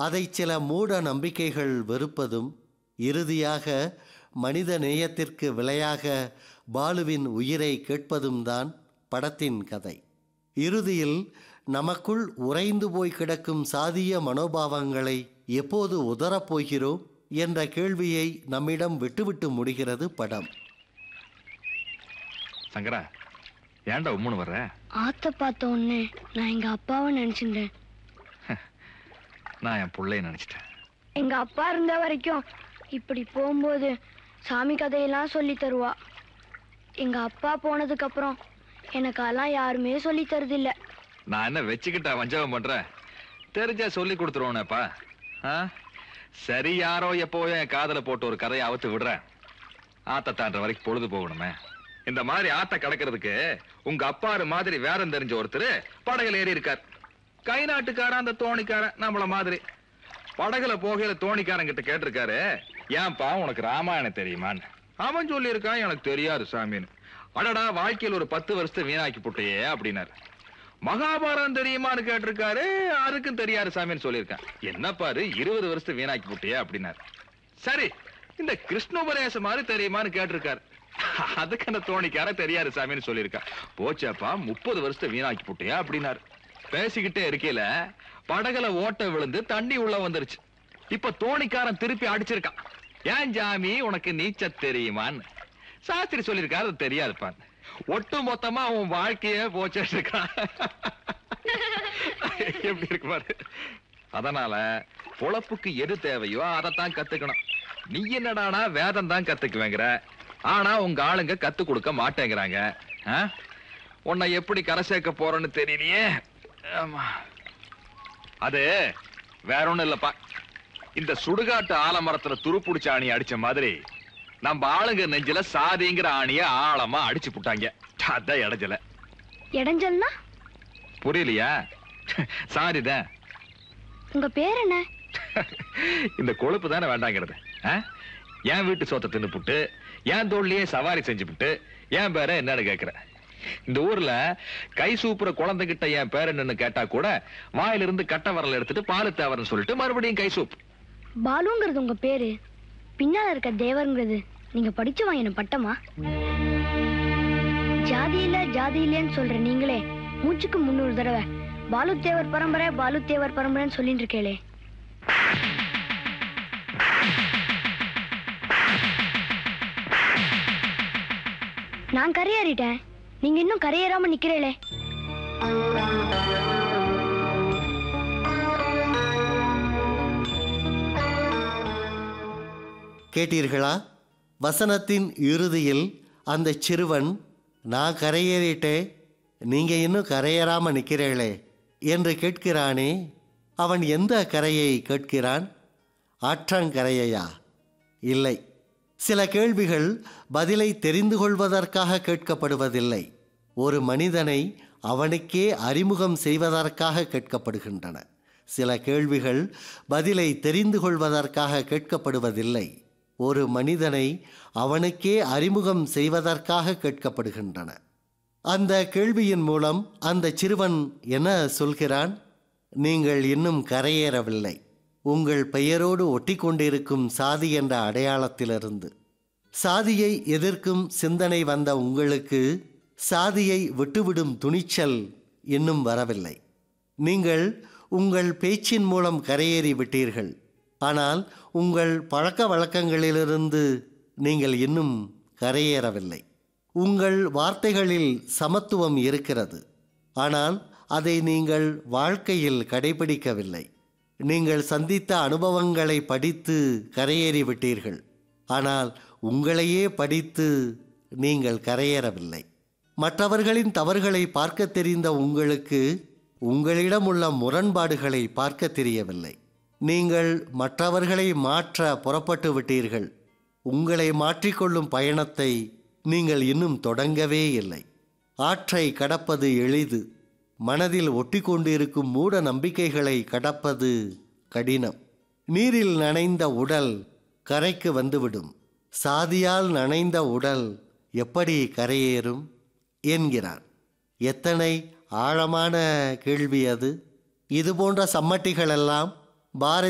அதை சில மூட நம்பிக்கைகள் வெறுப்பதும் இறுதியாக மனித நேயத்திற்கு விலையாக பாலுவின் உயிரை கேட்பதும் தான் படத்தின் கதை இறுதியில் நமக்குள் உறைந்து போய் கிடக்கும் சாதிய மனோபாவங்களை எப்போது உதறப் போகிறோம் என்ற கேள்வியை நம்மிடம் விட்டுவிட்டு முடிகிறது படம் சங்கரா ஏன்டா உம்முன்னு வர்ற ஆத்த பார்த்த உடனே நான் எங்க அப்பாவை நினைச்சிருந்தேன் நான் என் பிள்ளைய நினைச்சிட்டேன் எங்க அப்பா இருந்த வரைக்கும் இப்படி போகும்போது சாமி கதையெல்லாம் சொல்லி தருவா எங்க அப்பா போனதுக்கு அப்புறம் எனக்கு அதெல்லாம் யாருமே சொல்லி தருதில்ல நான் என்ன வச்சுக்கிட்டா வஞ்சகம் பண்றேன் தெரிஞ்சா சொல்லி கொடுத்துருவோனேப்பா ஆ சரி யாரோ எப்போயோ என் காதல போட்டு ஒரு கதையை அவுத்து விடுறேன் ஆத்த தாண்டுற வரைக்கும் பொழுது போகணுமே இந்த மாதிரி ஆத்த கடக்கிறதுக்கு உங்க அப்பாரு மாதிரி வேறம் தெரிஞ்ச ஒருத்தர் படகுல ஏறி இருக்கார் கை நாட்டுக்காரன் அந்த தோணிக்காரன் நம்மள மாதிரி படகுல போகையில தோணிக்காரன் கிட்ட கேட்டிருக்காரு ஏன்பா உனக்கு ராமாயணம் தெரியுமான்னு அவன் சொல்லியிருக்கான் எனக்கு தெரியாது சாமின்னு அடடா வாழ்க்கையில் ஒரு பத்து வருஷத்தை வீணாக்கி போட்டையே அப்படின்னாரு மகாபாரதம் தெரியுமான்னு கேட்டிருக்காரு அதுக்கும் தெரியாது சாமின்னு சொல்லியிருக்கேன் என்ன பாரு இருபது வருஷத்தை வீணாக்கி போட்டியே அப்படின்னாரு சரி இந்த கிருஷ்ணோபதேசம் மாதிரி தெரியுமான்னு கேட்டிருக்காரு அதுக்கு அந்த தோணிக்கார தெரியாது சாமின்னு சொல்லியிருக்கா போச்சேப்பா முப்பது வருஷத்தை வீணாக்கி போட்டியா அப்படின்னாரு பேசிக்கிட்டே இருக்கையில படகுல ஓட்ட விழுந்து தண்ணி உள்ள வந்துருச்சு இப்ப தோணிக்காரன் திருப்பி அடிச்சிருக்கான் ஏன் ஜாமி உனக்கு நீச்சல் தெரியுமான்னு சாஸ்திரி சொல்லியிருக்காரு அது தெரியாதுப்பா ஒட்டு மொத்தமா அவன் வாழ்க்கையே போச்சுட்டு இருக்கான் எப்படி இருக்கு பாரு அதனால பொழப்புக்கு எது தேவையோ அதைத்தான் கத்துக்கணும் நீ என்னடானா வேதம் தான் கத்துக்குவேங்கிற ஆனா உங்க ஆளுங்க கத்து கொடுக்க மாட்டேங்கிறாங்க ஆ? உன்னை எப்படி கரை சேர்க்க போறேன்னு தெரியலையே ஆமா அது வேற ஒண்ணும் இல்லப்பா இந்த சுடுகாட்டு ஆலமரத்துல துருப்புடிச்ச ஆணி அடிச்ச மாதிரி நம்ம ஆளுங்க நெஞ்சில சாதிங்கிற ஆணிய ஆழமா அடிச்சு புட்டாங்க அதான் இடைஞ்சல இடைஞ்சல்னா புரியலையா சாரிதான் உங்க பேர் என்ன இந்த கொழுப்பு தானே வேண்டாங்கிறது ஆ? என் வீட்டு சோத்தை தின்னுப்புட்டு என் தோல்லையே சவாரி செஞ்சுப்புட்டு என் பேரை என்னன்னு கேக்குற இந்த ஊர்ல கை சூப்புற குழந்தைகிட்ட என் பேர் என்னன்னு கேட்டா கூட வாயிலிருந்து கட்ட வரல எடுத்துட்டு பாலு தேவரன்னு சொல்லிட்டு மறுபடியும் கை சூப் பாலுங்கிறது உங்க பேரு பின்னால இருக்க தேவருங்கிறது நீங்க படிச்சு வாங்கின பட்டமா ஜாதி இல்ல ஜாதி இல்லைன்னு சொல்ற நீங்களே மூச்சுக்கு முன்னூறு தடவை பாலு தேவர் பரம்பரை பாலு தேவர் பரம்பரைன்னு சொல்லிட்டு இருக்கேளே நான் கரையேறிட்டேன் நீங்க இன்னும் கரையேறாம நிக்கிறீங்களே கேட்டீர்களா வசனத்தின் இறுதியில் அந்த சிறுவன் நான் கரையேறிட்டேன் நீங்க இன்னும் கரையேறாம நிற்கிறீர்களே என்று கேட்கிறானே அவன் எந்த கரையை கேட்கிறான் ஆற்றங்கரையையா இல்லை சில கேள்விகள் பதிலை தெரிந்து கொள்வதற்காக கேட்கப்படுவதில்லை ஒரு மனிதனை அவனுக்கே அறிமுகம் செய்வதற்காக கேட்கப்படுகின்றன சில கேள்விகள் பதிலை தெரிந்து கொள்வதற்காக கேட்கப்படுவதில்லை ஒரு மனிதனை அவனுக்கே அறிமுகம் செய்வதற்காக கேட்கப்படுகின்றன அந்த கேள்வியின் மூலம் அந்த சிறுவன் என்ன சொல்கிறான் நீங்கள் இன்னும் கரையேறவில்லை உங்கள் பெயரோடு ஒட்டிக்கொண்டிருக்கும் சாதி என்ற அடையாளத்திலிருந்து சாதியை எதிர்க்கும் சிந்தனை வந்த உங்களுக்கு சாதியை விட்டுவிடும் துணிச்சல் இன்னும் வரவில்லை நீங்கள் உங்கள் பேச்சின் மூலம் கரையேறி விட்டீர்கள் ஆனால் உங்கள் பழக்க வழக்கங்களிலிருந்து நீங்கள் இன்னும் கரையேறவில்லை உங்கள் வார்த்தைகளில் சமத்துவம் இருக்கிறது ஆனால் அதை நீங்கள் வாழ்க்கையில் கடைபிடிக்கவில்லை நீங்கள் சந்தித்த அனுபவங்களை படித்து கரையேறி விட்டீர்கள் ஆனால் உங்களையே படித்து நீங்கள் கரையேறவில்லை மற்றவர்களின் தவறுகளை பார்க்க தெரிந்த உங்களுக்கு உங்களிடம் உள்ள முரண்பாடுகளை பார்க்க தெரியவில்லை நீங்கள் மற்றவர்களை மாற்ற புறப்பட்டு விட்டீர்கள் உங்களை மாற்றிக்கொள்ளும் பயணத்தை நீங்கள் இன்னும் தொடங்கவே இல்லை ஆற்றை கடப்பது எளிது மனதில் ஒட்டிக்கொண்டிருக்கும் மூட நம்பிக்கைகளை கடப்பது கடினம் நீரில் நனைந்த உடல் கரைக்கு வந்துவிடும் சாதியால் நனைந்த உடல் எப்படி கரையேறும் என்கிறான் எத்தனை ஆழமான கேள்வி அது இது போன்ற சம்மட்டிகளெல்லாம் பாரதி